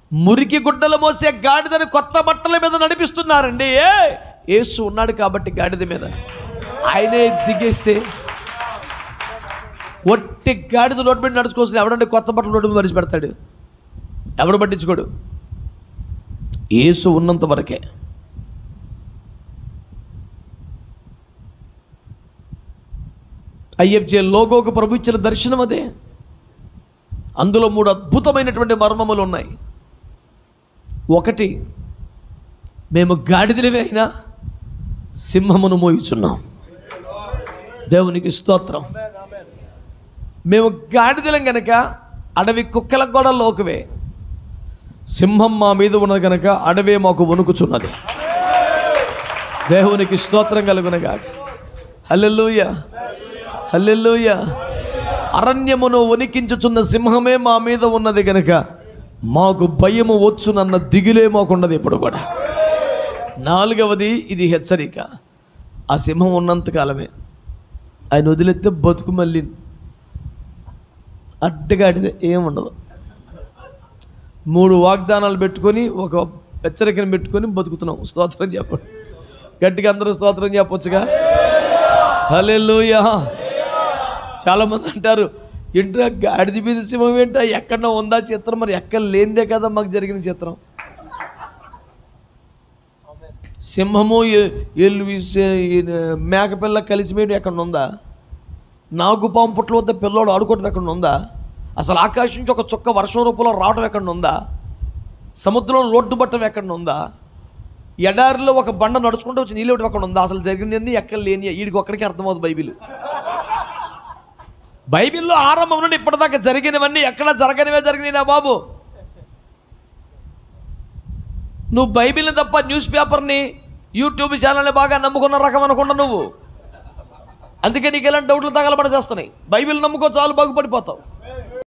మురికి గుడ్డలు మోసే గాడిదని కొత్త బట్టల మీద నడిపిస్తున్నారండి ఏ యేసు ఉన్నాడు కాబట్టి గాడిద మీద ఆయనే దిగేస్తే ఒట్టి గాడిద రోడ్డు మీద నడుచుకోవచ్చు ఎవడంటే కొత్త బట్టలు రోడ్డు మీద మరిచి పెడతాడు ఎవడు పట్టించుకోడు యేసు ఉన్నంత వరకే ఐఎఫ్జే లోగోకు ప్రభు ఇచ్చిన దర్శనం అదే అందులో మూడు అద్భుతమైనటువంటి మర్మములు ఉన్నాయి ఒకటి మేము గాడిదలవే అయినా సింహమును మోయిచున్నాం దేవునికి స్తోత్రం మేము గాడిదలం గనక అడవి కుక్కలకు కూడా లోకువే సింహం మా మీద ఉన్నది కనుక అడవే మాకు వణుకుచున్నది దేవునికి స్తోత్రం కలుగునగా హల్లెలూయ హల్లెలూయ అరణ్యమును వణికించుచున్న సింహమే మా మీద ఉన్నది గనుక మాకు భయము వచ్చునన్న దిగులే మాకున్నది ఇప్పుడు కూడా నాలుగవది ఇది హెచ్చరిక ఆ సింహం ఉన్నంత కాలమే ఆయన వదిలేస్తే బతుకు మళ్ళీ అడ్డగా అడితే ఏముండదు మూడు వాగ్దానాలు పెట్టుకొని ఒక హెచ్చరికను పెట్టుకొని బతుకుతున్నాం స్తోత్రం చెప్పండి గట్టిగా అందరూ స్తోత్రం చెప్పొచ్చుగా హల్లెలూయా చాలా మంది అంటారు ఏంట్రా గాడిద మీద సింహం ఏంటా ఎక్కడో ఉందా చిత్రం మరి ఎక్కడ లేనిదే కదా మాకు జరిగిన చిత్రం సింహము ఎ- ఎల్లు విసే- ఈ మేకపిల్ల కలిసిమేయడం ఎక్కడ ఉందా నాగుపాము పుట్ల వద్ద పిల్లోడు ఆడుకోవడం ఎక్కడ ఉందా అసలు ఆకాశం నుంచి ఒక చుక్క వర్షం రూపంలో రావడం ఎక్కడ ఉందా సముద్రంలో రోడ్డు బట్టం ఎక్కడ ఉందా ఎడారిలో ఒక బండ నడుచుకుంటూ వచ్చి నీళ్ళు ఎక్కడ ఉందా అసలు జరిగినవన్నీ ఎక్కడ లేని వీడికి ఒక్కడికి అర్థమవుతుంది బైబిల్ బైబిల్లో ఆరంభం నుండి ఇప్పటిదాకా జరిగినవన్నీ ఎక్కడ జరగనివే జరిగినా బాబు నువ్వు బైబిల్ని తప్ప న్యూస్ పేపర్ని యూట్యూబ్ ఛానల్ని బాగా నమ్ముకున్న రకం అనుకున్నా నువ్వు అందుకే నీకు ఎలాంటి డౌట్లు తగలబడి చేస్తున్నాయి బైబిల్ నమ్ముకో చాలు బాగుపడిపోతావు